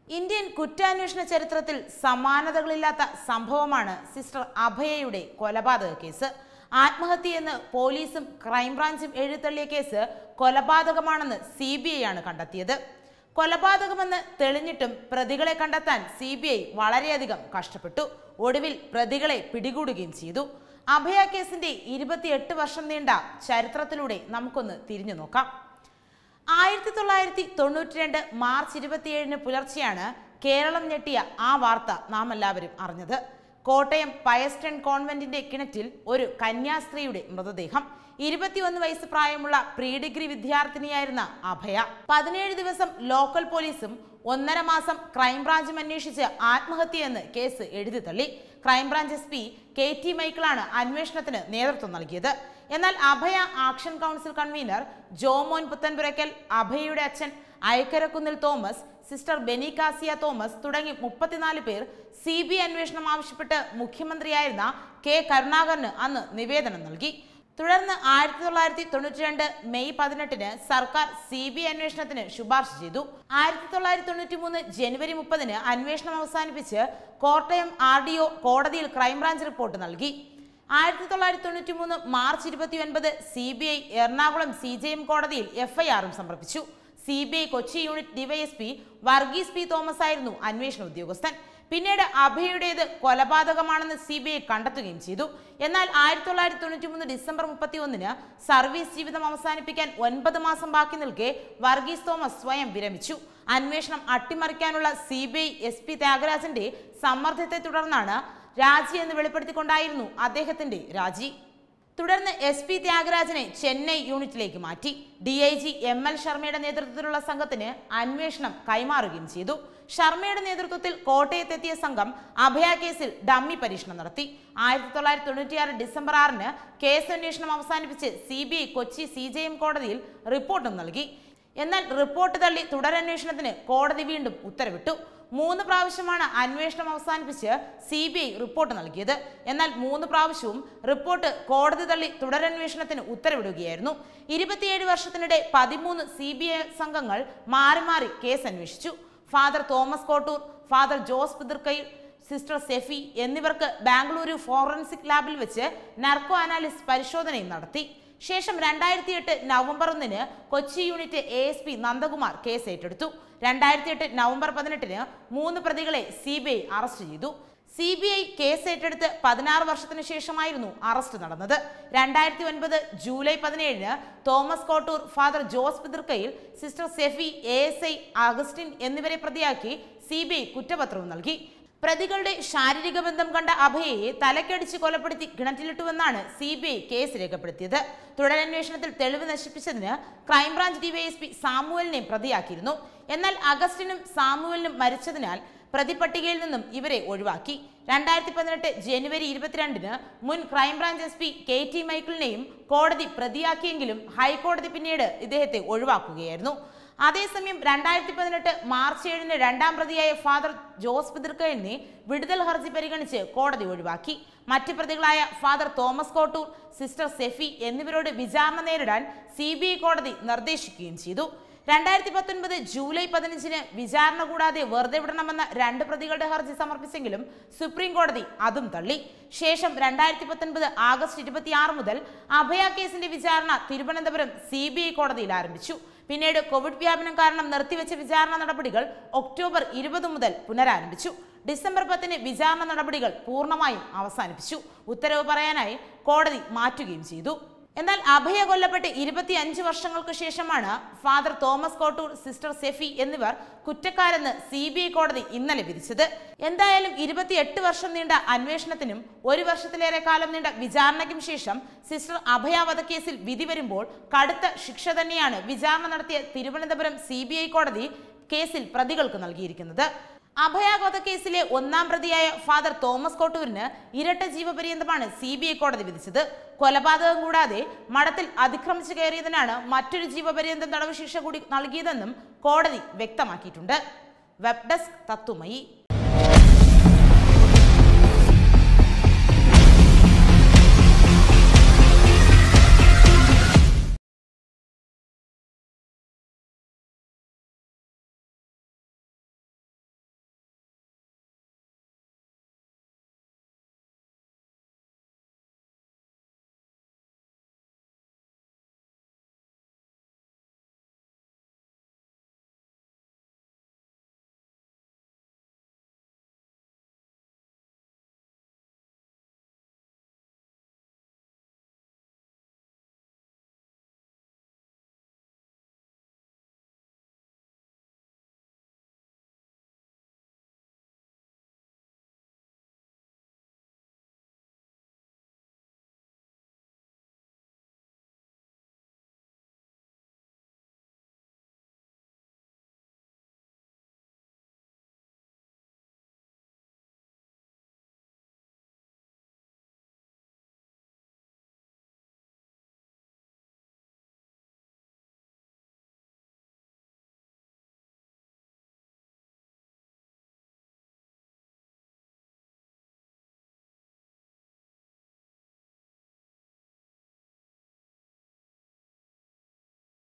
Indian കുറ്റാന്വേഷണ ചരിത്രത്തിൽ സമാനതകളില്ലാത്ത സംഭവമാണ് സിസ്റ്റർ അഭയയുടെ കൊലപാതക കേസ് ആത്മഹത്യയെന്ന് പോലീസും ക്രൈംബ്രാഞ്ചും എഴുത്തള്ളിയ കേസ് കൊലപാതകമാണെന്ന് സി ബി ഐ ആണ് കണ്ടെത്തിയത് കൊലപാതകമെന്ന് തെളിഞ്ഞിട്ടും പ്രതികളെ കണ്ടെത്താൻ സി ബി ഐ വളരെയധികം കഷ്ടപ്പെട്ടു ഒടുവിൽ പ്രതികളെ പിടികൂടുകയും ചെയ്തു അഭയ കേസിന്റെ ഇരുപത്തിയെട്ട് വർഷം നീണ്ട ചരിത്രത്തിലൂടെ നമുക്കൊന്ന് തിരിഞ്ഞു നോക്കാം ആയിരത്തി തൊള്ളായിരത്തി തൊണ്ണൂറ്റി രണ്ട് മാർച്ച് ഇരുപത്തിയേഴിന് പുലർച്ചെയാണ് കേരളം ഞെട്ടിയ ആ വാർത്ത നാം എല്ലാവരും അറിഞ്ഞത് കോട്ടയം പയസ്റ്റൺ കോൺവെന്റിന്റെ കിണറ്റിൽ ഒരു കന്യാസ്ത്രീയുടെ മൃതദേഹം ഇരുപത്തിയൊന്ന് വയസ്സ് പ്രായമുള്ള പ്രീ ഡിഗ്രി വിദ്യാർത്ഥിനിയായിരുന്ന അഭയ പതിനേഴ് ദിവസം ലോക്കൽ പോലീസും ഒന്നര മാസം ക്രൈംബ്രാഞ്ചും അന്വേഷിച്ച് ആത്മഹത്യയെന്ന് കേസ് എഴുതി തള്ളി crime branch S P K T മൈക്കിളാണ് അന്വേഷണത്തിന് നേതൃത്വം നൽകിയത് എന്നാൽ Abhaya action council convener Jomon Puthenpurakkal അഭയയുടെ അച്ഛൻ അയക്കരക്കുന്നിൽ തോമസ് സിസ്റ്റർ ബെനികാസിയ തോമസ് തുടങ്ങി മുപ്പത്തിനാല് പേർ സി ബി ഐ അന്വേഷണം ആവശ്യപ്പെട്ട് മുഖ്യമന്ത്രിയായിരുന്ന കെ കരുണാകരന് അന്ന് നിവേദനം നൽകി തുടർന്ന് ആയിരത്തി തൊള്ളായിരത്തി തൊണ്ണൂറ്റി രണ്ട് മെയ് പതിനെട്ടിന് സർക്കാർ സി ബി ഐ അന്വേഷണത്തിന് ശുപാർശ ചെയ്തു ആയിരത്തി തൊള്ളായിരത്തി തൊണ്ണൂറ്റി മൂന്ന് ജനുവരി മുപ്പതിന് അന്വേഷണം അവസാനിപ്പിച്ച് കോട്ടയം ആർ ഡി ഒ കോടതിയിൽ ക്രൈംബ്രാഞ്ച് റിപ്പോർട്ട് നൽകി ആയിരത്തി തൊള്ളായിരത്തി തൊണ്ണൂറ്റി മൂന്ന് മാർച്ച് ഇരുപത്തി ഒൻപത് C B I Ernakulam C J M കോടതിയിൽ എഫ്ഐആറും സമർപ്പിച്ചു C B I Kochi unit DYSP Varghese P Thomas ആയിരുന്നു അന്വേഷണ ഉദ്യോഗസ്ഥൻ പിന്നീട് അഭയുടേത് കൊലപാതകമാണെന്ന് സി ബി ഐ കണ്ടെത്തുകയും ചെയ്തു എന്നാൽ ആയിരത്തി തൊള്ളായിരത്തി തൊണ്ണൂറ്റി മൂന്ന് ഡിസംബർ മുപ്പത്തി ഒന്നിന് സർവീസ് ജീവിതം അവസാനിപ്പിക്കാൻ ഒൻപത് മാസം ബാക്കി നിൽക്കെ വർഗീസ് തോമസ് സ്വയം വിരമിച്ചു അന്വേഷണം അട്ടിമറിക്കാനുള്ള C B I S P ത്യാഗരാജന്റെ സമ്മർദ്ദത്തെ തുടർന്നാണ് രാജി എന്ന് വെളിപ്പെടുത്തിക്കൊണ്ടായിരുന്നു അദ്ദേഹത്തിന്റെ രാജി തുടർന്ന് എസ് പി ത്യാഗരാജനെ ചെന്നൈ യൂണിറ്റിലേക്ക് മാറ്റി D I G M L ശർമ്മയുടെ നേതൃത്വത്തിലുള്ള സംഘത്തിന് അന്വേഷണം കൈമാറുകയും ചെയ്തു ശർമ്മയുടെ നേതൃത്വത്തിൽ കോട്ടയത്തെത്തിയ സംഘം അഭയ കേസിൽ ഡമ്മി പരീക്ഷണം നടത്തി ആയിരത്തി തൊള്ളായിരത്തി തൊണ്ണൂറ്റിയാറ് ഡിസംബർ ആറിന് കേസ് അന്വേഷണം അവസാനിപ്പിച്ച് C B I Kochi C J M കോടതിയിൽ റിപ്പോർട്ടും നൽകി എന്നാൽ റിപ്പോർട്ട് തള്ളി തുടരന്വേഷണത്തിന് കോടതി വീണ്ടും ഉത്തരവിട്ടു മൂന്ന് പ്രാവശ്യമാണ് അന്വേഷണം അവസാനിപ്പിച്ച് സി ബി ഐ റിപ്പോർട്ട് നൽകിയത് എന്നാൽ മൂന്ന് പ്രാവശ്യവും റിപ്പോർട്ട് കോടതി തള്ളി തുടരന്വേഷണത്തിന് ഉത്തരവിടുകയായിരുന്നു ഇരുപത്തിയേഴ് വർഷത്തിനിടെ പതിമൂന്ന് സി ബി ഐ സംഘങ്ങൾ മാറി മാറി കേസ് അന്വേഷിച്ചു father Thomas Kottoor father Jose Puthrukkayil sister Sephy എന്നിവർക്ക് ബാംഗ്ലൂരു ഫോറൻസിക് ലാബിൽ വെച്ച് നർക്കോ അനാലിസ് പരിശോധനയും നടത്തി ശേഷം രണ്ടായിരത്തി എട്ട് നവംബർ ഒന്നിന് Kochi unit A S P Nandakumar case ഏറ്റെടുത്തു രണ്ടായിരത്തി എട്ട് നവംബർ പതിനെട്ടിന് മൂന്ന് പ്രതികളെ സി ബി ഐ അറസ്റ്റ് ചെയ്തു സി ബി ഐ കേസ് ഏറ്റെടുത്ത് പതിനാറ് വർഷത്തിന് ശേഷമായിരുന്നു അറസ്റ്റ് നടന്നത് രണ്ടായിരത്തി ഒൻപത് ജൂലൈ പതിനേഴിന് Thomas Kottoor father Jose Puthrukkayil sister Sephy A S I Augustine എന്നിവരെ പ്രതിയാക്കി സി ബി ഐ കുറ്റപത്രവും നൽകി പ്രതികളുടെ ശാരീരിക ബന്ധം കണ്ട അഭയയെ തലക്കടിച്ച് കൊലപ്പെടുത്തി കിണറ്റിലിട്ടുവെന്നാണ് സി ബി ഐ കേസ് രേഖപ്പെടുത്തിയത് തുടരന്വേഷണത്തിൽ തെളിവ് നശിപ്പിച്ചതിന് ക്രൈംബ്രാഞ്ച് ഡിവൈഎസ്പി സാമുവലിനെ പ്രതിയാക്കിയിരുന്നു എന്നാൽ അഗസ്റ്റിനും സാമുവലിനും മരിച്ചതിനാൽ പ്രതിപട്ടികയിൽ നിന്നും ഇവരെ ഒഴിവാക്കി രണ്ടായിരത്തി പതിനെട്ട് ജനുവരി ഇരുപത്തിരണ്ടിന് മുൻ crime branch S P K T മൈക്കിളിനെയും കോടതി പ്രതിയാക്കിയെങ്കിലും ഹൈക്കോടതി പിന്നീട് ഇദ്ദേഹത്തെ ഒഴിവാക്കുകയായിരുന്നു അതേസമയം രണ്ടായിരത്തി പതിനെട്ട് മാർച്ച് ഏഴിന് രണ്ടാം പ്രതിയായ ഫാദർ ജോസ് പിതൃക്കലിനെ വിടുതൽ ഹർജി പരിഗണിച്ച് കോടതി ഒഴിവാക്കി മറ്റ് പ്രതികളായ father Thomas Kottoor sister Sephy എന്നിവരോട് വിചാരണ നേരിടാൻ സി കോടതി നിർദ്ദേശിക്കുകയും ചെയ്തു രണ്ടായിരത്തി പത്തൊൻപത് ജൂലൈ പതിനഞ്ചിന് വിചാരണ കൂടാതെ വെറുതെ വിടണമെന്ന രണ്ട് പ്രതികളുടെ ഹർജി സമർപ്പിച്ചെങ്കിലും സുപ്രീം കോടതി അതും തള്ളി ശേഷം രണ്ടായിരത്തി പത്തൊൻപത് ആഗസ്റ്റ് ഇരുപത്തിയാറ് മുതൽ അഭയ കേസിന്റെ വിചാരണ തിരുവനന്തപുരം സി കോടതിയിൽ ആരംഭിച്ചു പിന്നീട് കോവിഡ് വ്യാപനം കാരണം നിർത്തിവെച്ച വിചാരണ നടപടികൾ ഒക്ടോബർ ഇരുപത് മുതൽ പുനരാരംഭിച്ചു ഡിസംബർ പത്തിന് വിചാരണ നടപടികൾ പൂർണ്ണമായും അവസാനിപ്പിച്ചു ഉത്തരവ് പറയാനായി കോടതി മാറ്റുകയും ചെയ്തു എന്നാൽ അഭയ കൊല്ലപ്പെട്ട് ഇരുപത്തി അഞ്ച് വർഷങ്ങൾക്ക് ശേഷമാണ് father Thomas Kottoor sister Sephy എന്നിവർ കുറ്റക്കാരെന്ന് സി ബി ഐ കോടതി ഇന്നലെ വിധിച്ചത് എന്തായാലും ഇരുപത്തിയെട്ട് വർഷം നീണ്ട അന്വേഷണത്തിനും ഒരു വർഷത്തിലേറെ കാലം നീണ്ട വിചാരണയ്ക്കും ശേഷം സിസ്റ്റർ അഭയ വധക്കേസിൽ വിധി വരുമ്പോൾ കടുത്ത ശിക്ഷ തന്നെയാണ് വിചാരണ നടത്തിയ തിരുവനന്തപുരം സി കോടതി കേസിൽ പ്രതികൾക്ക് നൽകിയിരിക്കുന്നത് അഭയ വധക്കേസിലെ ഒന്നാം പ്രതിയായ ഫാദർ തോമസ് കോട്ടൂരിന് ഇരട്ട ജീവപര്യന്തമാണ് സി ബി ഐ കോടതി വിധിച്ചത് കൊലപാതകം കൂടാതെ മഠത്തിൽ അതിക്രമിച്ചു കയറിയതിനാണ് മറ്റൊരു ജീവപര്യന്തം തടവ് ശിക്ഷ കൂടി നൽകിയതെന്നും കോടതി വ്യക്തമാക്കിയിട്ടുണ്ട് വെബ് ഡെസ്ക് തത്തുമയി